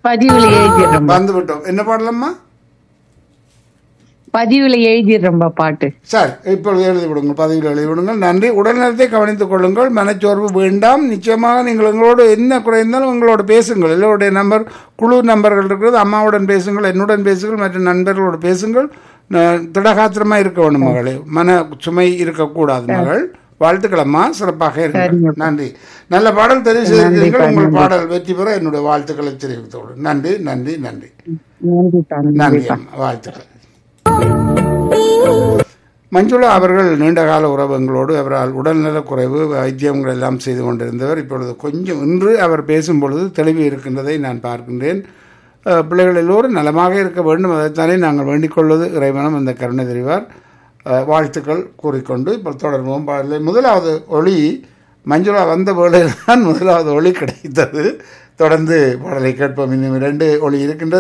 பதிவுல எழுதிடுறோம்பா வந்து விட்டோம் என்ன பாடலம்மா பதிவுல எழுதிடுறோம்பா பாட்டு சார் இப்பொழுது எழுதி விடுங்கள் பதிவில் எழுதி விடுங்கள் நன்றி உடல்நலத்தை கவனித்துக் கொள்ளுங்கள் மனச்சோர்வு வேண்டாம் நிச்சயமாக நீங்கள் எங்களோடு என்ன குறைந்தாலும் எங்களோடு பேசுங்கள் எல்லோருடைய நம்பர் குழு நம்பர்கள் இருக்கிறது அம்மாவுடன் பேசுங்கள் என்னுடன் பேசுங்கள் மற்ற நண்பர்களோடு பேசுங்கள் ந- திடகாத்திரமா இருக்க வேண்டும் மகளே மன சுமை இருக்கக்கூடாது மகள் வாழ்த்துக்கள் அம்மா சிறப்பாக இருங்க நன்றி நல்ல பாடல் தெரிவு செய்திருக்கிறீர்கள் உங்கள் பாடல் வெற்றி பெற என்னுடைய வாழ்த்துக்களை தெரிவித்தோடு நன்றி நன்றி நன்றி நன்றிப்பா நன்றி நன்றிப்பா அம்மா. வாழ்த்துக்கள் மஞ்சுளா அவர்கள் நீண்டகால உறவு எங்களோடு அவரால் உடல்நலக் குறைவு வைத்தியங்கள் எல்லாம் செய்து கொண்டிருந்தவர் இப்பொழுது கொஞ்சம் இன்று அவர் பேசும் பொழுது தெளிவு இருக்கின்றதை நான் பார்க்கின்றேன் அஹ், பிள்ளைகள் எல்லோரும் நலமாக இருக்க வேண்டும் அதைத்தானே நாங்கள் வேண்டிக் கொள்வது இறைவனும் அந்த கருணை தெரிவார் அஹ், வாழ்த்துக்கள் கூறிக்கொண்டு இப்போ தொடர்வோம் பாடலை முதலாவது ஒளி மஞ்சுளா வந்த வேளையில் தான் முதலாவது ஒளி கிடைத்தது தொடர்ந்து பாடலை கேட்போம் இன்னும் இரண்டு ஒளி இருக்கின்றது